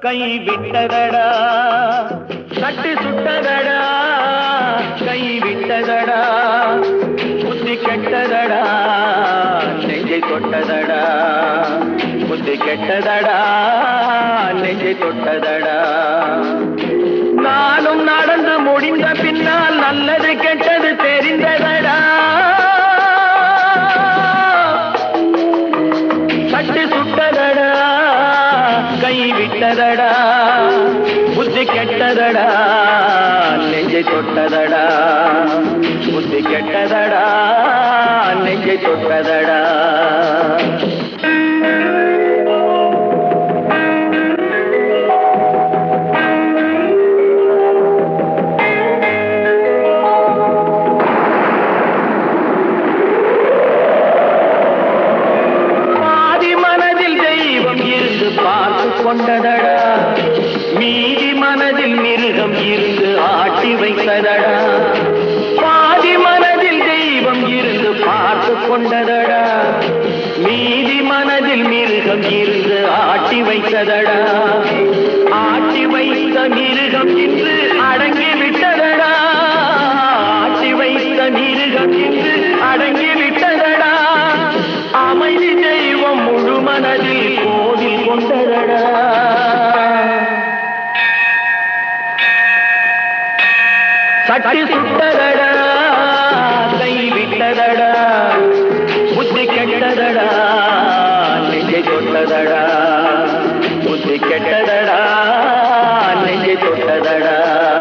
கை விட்டதடா கட்டி சுட்டதடா கை விட்டதடா புத்தி கெட்டதடா நெஞ்சை தொட்டதடா புத்தி கெட்டதடா நெஞ்சை தொட்டதடா நானும் நடந்து முடிந்த பின்னால் நல்லது கெட்டது தெரிந்ததடா கட்டு சுட்டதடா கை விட்டதடா புத்தி கெட்டதடா நெஞ்சை தொட்டதடா புத்தி கெட்டதடா நெஞ்சை தொட்டதடா பாதி மனதில் தெய்வம் இருந்து பார்த்து கொண்டதடா மீதி மனதில் மிருகம் இருந்து ஆட்டி வைத்ததடா பாதி மனதில் தெய்வம் இருந்து பார்த்து கொண்டதடா மீதி மனதில் மிருகம் இருந்து ஆட்டி வைத்ததடா ஆட்டி வைத்த மிருகம் இன்று அடங்கி விட்டதடா ஆட்டி வைத்த மிருகம் இன்று அடங்கி விட்டதடா அமைதி தெய்வம் முழு மனதில் கோவில் கொண்டதடா சட்டி சுட்டதடா கை விட்டதடா புத்தி கெட்டதடா நெஞ்சை தொட்டதடா புத்தி கெட்டதடா நெஞ்சை தொட்டதடா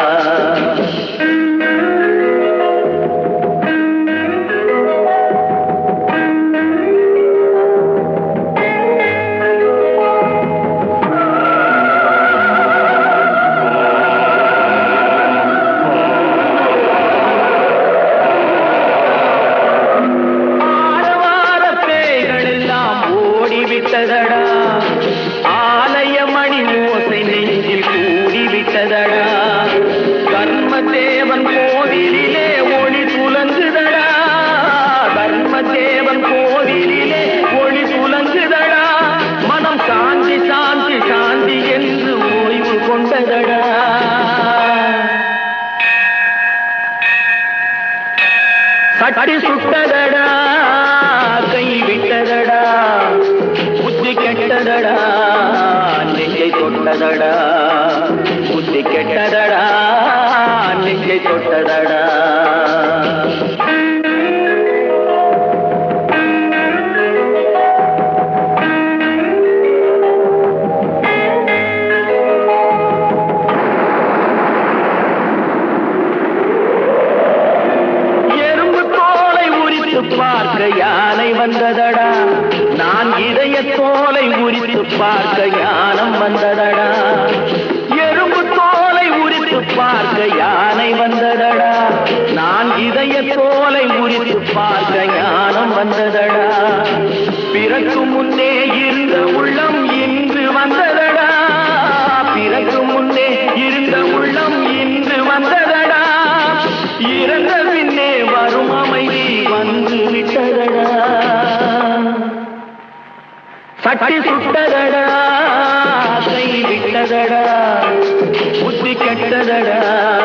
ஆரவார பேய்கள் எல்லாம் ஓடிவிட்டதடா ஆலய மணி ஓசை நெஞ்சில் கூடிவிட்டதடா கர்மதேவன் கோவிலிலே ஒளி துலங்குதடா கர்மதேவன் கோவிலிலே ஒளி துலங்குதடா மனம் சாந்தி சாந்தி சாந்தி என்று ஓய்வு கொண்டதடா சட்டி சுட்டதடா கை விட்டதடா புத்தி கெட்டதடா நெஞ்சை தொட்டதடா புத்தி கெட்டதடா நெஞ்சை தொட்டதடா எறும்பு தோலை உரித்து பார்க்க யானை வந்ததடா நான் இதய தோலை உரித்து பார்க்க ஞானம் வந்ததடா எறும்பு தோலை உரித்து பார்க்க யானை வந்ததடா நான் இதய தோலை உரித்து பார்க்க ஞானம் வந்ததடா பிறக்கு முன்னே இருந்த உள்ளம் இன்று வந்ததடா பிறக்கு முன்னே இருந்த உள்ளம் இன்று வந்ததடா இறந்த பின்னே வரும் அமைதி வந்து விட்டதடா சட்டி சுட்டதடா கை விட்டதடா புத்தி கெட்டதடா